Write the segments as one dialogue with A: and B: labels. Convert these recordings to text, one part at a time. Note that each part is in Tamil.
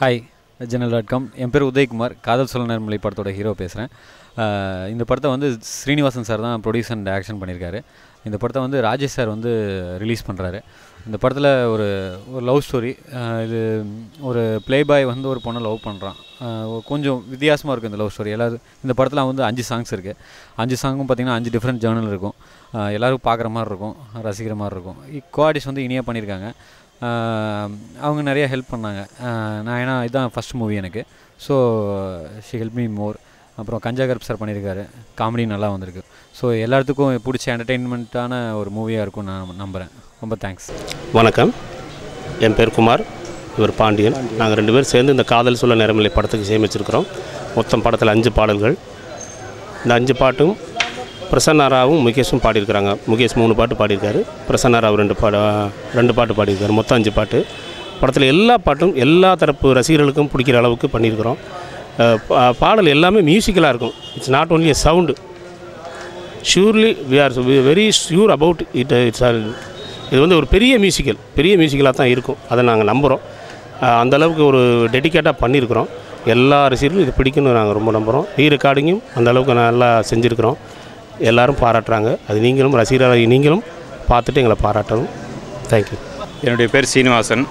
A: ஹாய் ஜெனரல் டாட் காம் என் பேர் உதயகுமார் காதல் சொல்ல நேர்மலை படத்தோட ஹீரோ பேசுகிறேன் இந்த படத்தை வந்து ஸ்ரீனிவாசன் சார் தான் ப்ரொடியூஸ் அண்ட் ஆக்ஷன் பண்ணியிருக்காரு இந்த படத்தை வந்து ராஜேஷ் சார் வந்து ரிலீஸ் பண்ணுறாரு இந்த படத்தில் ஒரு ஒரு லவ் ஸ்டோரி இது ஒரு ப்ளே பாய் வந்து ஒரு பொண்ணை லவ் பண்ணுறான் கொஞ்சம் வித்தியாசமாக இருக்கும் இந்த லவ் ஸ்டோரி எல்லாரும் இந்த படத்தில் வந்து அஞ்சு சாங்ஸ் இருக்குது அஞ்சு சாங்கும் பார்த்திங்கன்னா அஞ்சு டிஃப்ரெண்ட் ஜேர்னல் இருக்கும் அஹ் எல்லாரும் பார்க்குற மாதிரி இருக்கும் ரசிக்கிற மாதிரி இருக்கும் கோஆர்டிஸ் வந்து இனியாக பண்ணியிருக்காங்க ஆஹ் அவங்க நிறைய ஹெல்ப் பண்ணாங்க ஆஹ் நான் ஏன்னா இதுதான் ஃபஸ்ட் மூவி எனக்கு so she help me more அப்புறம் கஞ்சா கருப் சார் பண்ணியிருக்காரு காமெடி நல்லா வந்திருக்கு ஸோ எல்லாத்துக்கும் பிடிச்ச என்டர்டெயின்மெண்ட்டான ஒரு மூவியாக இருக்கும் நான் நம்புகிறேன் ரொம்ப தேங்க்ஸ்
B: வணக்கம் என் பேர் குமார் இவர் பாண்டியன் நாங்கள் ரெண்டு பேரும் சேர்ந்து இந்த காதல் சொல்ல நேரமில்லை படத்துக்கு சேமிச்சிருக்கிறோம் மொத்தம் படத்தில் அஞ்சு பாடல்கள் இந்த அஞ்சு பாட்டும் பிரசன்னா ராவும் முகேஷும் பாடியிருக்கிறாங்க முகேஷ் மூணு பாட்டு பாடியிருக்காரு பிரசன்னா ராவ் ரெண்டு பாட ரெண்டு பாட்டு பாடியிருக்காரு மொத்தம் அஞ்சு பாட்டு படத்தில் எல்லா பாட்டும் எல்லா தரப்பு ரசிகர்களுக்கும் பிடிக்கிற அளவுக்கு பண்ணியிருக்கிறோம் அஹ் பா- பாடல் எல்லாமே மியூசிக்கலாக இருக்கும் it's not only a sound surely we are very sure about it it's இது வந்து ஒரு பெரிய மியூசிக்கல் பெரிய மியூசிக்கலாக தான் இருக்கும் அதை நாங்கள் நம்புகிறோம் அந்த அளவுக்கு ஒரு டெடிக்கேட்டாக பண்ணியிருக்கிறோம் எல்லா ரசிகர்களும் இது பிடிக்கும்னு நாங்கள் ரொம்ப நம்புகிறோம் ரீ ரெக்கார்டிங்கும் அந்த அளவுக்கு நல்லா செஞ்சுருக்கிறோம் எல்லாரும் பாராட்டுறாங்க அது நீங்களும் ரசிகராக நீங்களும் பார்த்துட்டு எங்களை பாராட்டணும் தேங்க்யூ
C: என்னுடைய பேர் சீனிவாசன்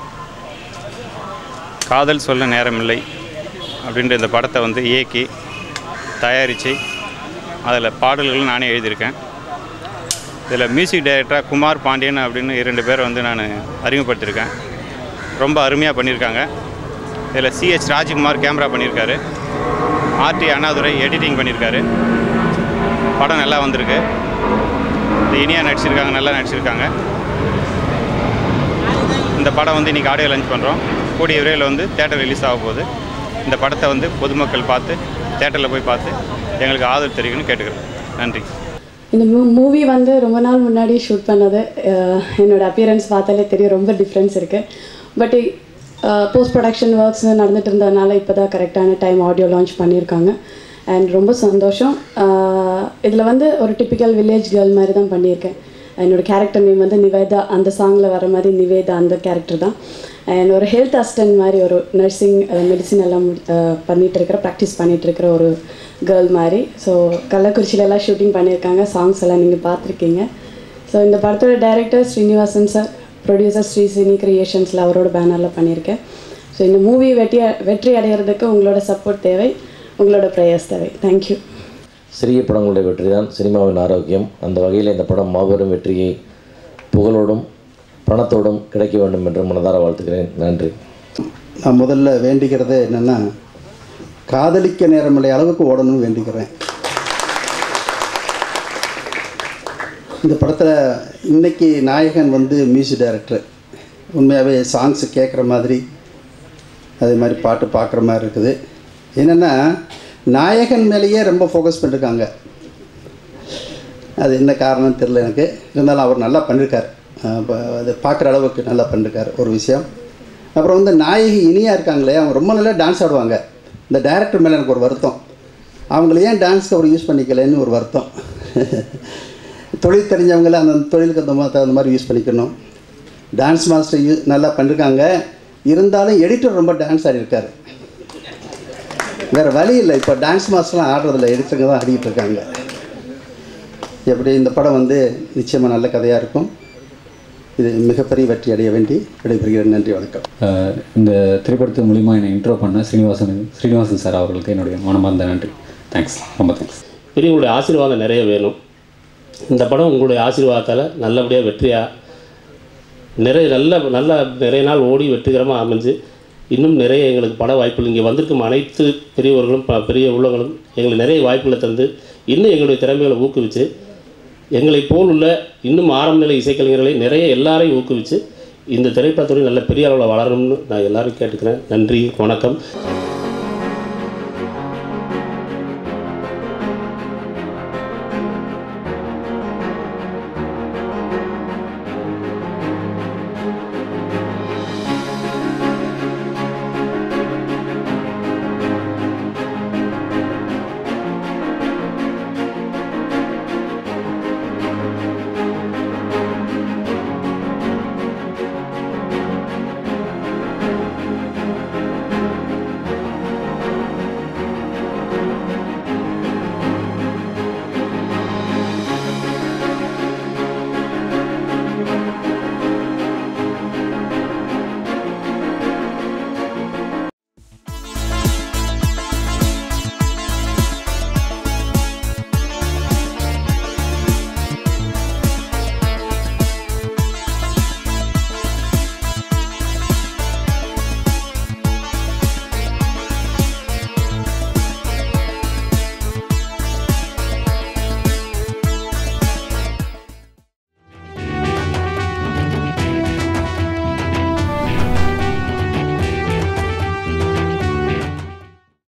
C: காதல் சொல்ல நேரமில்லை அப்படின்ற இந்த படத்தை வந்து இயக்கி தயாரித்து அதில் பாடல்களும் நானே எழுதியிருக்கேன் இதில் மியூசிக் டைரக்டராக குமார் பாண்டியன் அப்படின்னு இரண்டு பேரை வந்து நான் அறிமுகப்படுத்தியிருக்கேன் ரொம்ப அருமையாக பண்ணியிருக்காங்க இதில் சிஹெச் ராஜ்குமார் கேமரா பண்ணியிருக்காரு ஆர்டி அண்ணாதுரை எடிட்டிங் பண்ணியிருக்காரு படம் நல்லா வந்திருக்கு இந்த இனியா நடிச்சிருக்காங்க நல்லா நடிச்சிருக்காங்க இந்த படம் வந்து இன்றைக்கி ஆடியோ லான்ச் பண்ணுறோம் கூடிய விரைவில் வந்து தேட்டர் ரிலீஸ் ஆக போகுது இந்த படத்தை வந்து பொதுமக்கள் பார்த்து தேட்டரில் போய் பார்த்து எங்களுக்கு ஆதரவு தெரிவிக்கணும்னு கேட்டுக்கிறேன் நன்றி
D: இந்த மூ மூவி வந்து ரொம்ப நாள் முன்னாடி ஷூட் பண்ணது அஹ் என்னோட அப்பியரன்ஸ் பார்த்தாலே தெரியும் ரொம்ப டிஃப்ரென்ஸ் இருக்குது பட் போஸ்ட் ப்ரொடக்ஷன் ஒர்க்ஸ் நடந்துட்டு இருந்ததுனால இப்போ தான் கரெக்டான டைம் ஆடியோ லான்ச் பண்ணியிருக்காங்க அண்ட் ரொம்ப சந்தோஷம் இதில் வந்து ஒரு டிப்பிக்கல் வில்லேஜ் கேர்ள் மாதிரி தான் பண்ணியிருக்கேன் என்னோட கேரக்டர் நேம் வந்து நிவேதா அந்த சாங்கில் வர மாதிரி நிவேதா அந்த கேரக்டர் தான் அண்ட் ஒரு ஹெல்த் அசிஸ்டன்ட் மாதிரி ஒரு நர்சிங் மெடிசின் எல்லாம் முடி- அஹ் பண்ணிட்டு இருக்கிற ப்ராக்டிஸ் பண்ணிட்டு இருக்கிற ஒரு கேர்ள் மாதிரி ஸோ கள்ளக்குறிச்சியிலலாம் ஷூட்டிங் பண்ணியிருக்காங்க சாங்ஸ் எல்லாம் நீங்கள் பார்த்துருக்கீங்க ஸோ இந்த படத்தோட director Srinivasan sir producer Sri cine கிரியேஷன்ஸில் அவரோட பேனரில் பண்ணியிருக்கேன் ஸோ இந்த மூவி வெற்றி வெற்றி அடைகிறதுக்கு உங்களோட சப்போர்ட் தேவை உங்களோட ப்ரேயர்ஸ் தேவை தேங்க்யூ
E: சிறிய படங்களுடைய வெற்றி தான் சினிமாவின் ஆரோக்கியம் அந்த வகையில் இந்த படம் மாபெரும் வெற்றியை புகழோடும் பணத்தோடும் கிடைக்க வேண்டும் என்று மனதார வாழ்த்துக்கிறேன் நன்றி
F: நான் முதல்ல வேண்டிக்கிறது என்னென்னா காதலிக்க நேரமில்லை அளவுக்கு ஓடணும்னு வேண்டிக்கிறேன் இந்த படத்தில் இன்னைக்கு நாயகன் வந்து மியூசிக் டைரக்டர் உண்மையாகவே சாங்ஸ் கேட்குற மாதிரி அதே மாதிரி பாட்டு பார்க்குற மாதிரி இருக்குது என்னென்னா நாயகன் மேலேயே ரொம்ப ஃபோக்கஸ் பண்ணியிருக்காங்க அது என்ன காரணம்னு தெரில எனக்கு இருந்தாலும் அவர் நல்லா பண்ணியிருக்கார் அஹ் ப- அது பார்க்குற அளவுக்கு நல்லா பண்ணியிருக்கார் ஒரு விஷயம் அப்புறம் வந்து நாயகி இனியாக இருக்காங்களே அவங்க ரொம்ப நல்லா டான்ஸ் ஆடுவாங்க இந்த டைரக்டர் மேலே எனக்கு ஒரு வருத்தம் அவங்கள ஏன் டான்ஸ்க்கு அவர் யூஸ் பண்ணிக்கலன்னு ஒரு வருத்தம் தொழில் தெரிஞ்சவங்கள அந்த தொழிலுக்கு அந்த மாதிரி தகுந்த மாதிரி யூஸ் பண்ணிக்கணும் டான்ஸ் மாஸ்டர் யூ நல்லா பண்ணியிருக்காங்க இருந்தாலும் எடிட்டர் ரொம்ப டான்ஸ் ஆடியிருக்காரு வேறு வழி இல்லை இப்போ டான்ஸ் மாஸ்டர்லாம் ஆடுறதில்ல எடிட்டருங்க தான் ஆடிக்கிட்டு இருக்காங்க எப்படி இந்த படம் வந்து நிச்சயமாக நல்ல கதையாக இருக்கும் இது மிகப்பெரிய வெற்றி அடைய வேண்டி விடைபெறுகிறேன் நன்றி வணக்கம்
G: அஹ் இந்த திரைப்படத்து மூலிமா என்னை இன்ட்ரோ பண்ண ஸ்ரீனிவாசன் ஸ்ரீனிவாசன் சார் அவர்களுக்கு என்னுடைய மனமார்ந்த நன்றி தேங்க்ஸ் ரொம்ப தேங்க்ஸ்
B: பெரியவங்களுடைய ஆசீர்வாதம் நிறைய வேணும் இந்த படம் உங்களுடைய ஆசீர்வாதத்தால் நல்லபடியாக வெற்றியாக நிறைய நல்ல நல்ல நிறைய நாள் ஓடி வெற்றிகரமாக அமைஞ்சு இன்னும் நிறைய எங்களுக்கு பட வாய்ப்புகள் இங்கே வந்திருக்கும் அனைத்து பெரியவர்களும் ப பெரிய உள்ளவங்களும் எங்களுக்கு நிறைய வாய்ப்புகளை தந்து இன்னும் எங்களுடைய திறமைகளை ஊக்குவிச்சு எங்களைப் போல் உள்ள இன்னும் ஆரம்ப நிலை இசைக்கலைஞர்களை நிறைய எல்லாரையும் ஊக்குவிச்சு இந்த திரைப்படத்துறை நல்ல பெரிய அளவில் வளரணும்னு நான் எல்லாரும் கேட்டுக்கிறேன் நன்றி வணக்கம்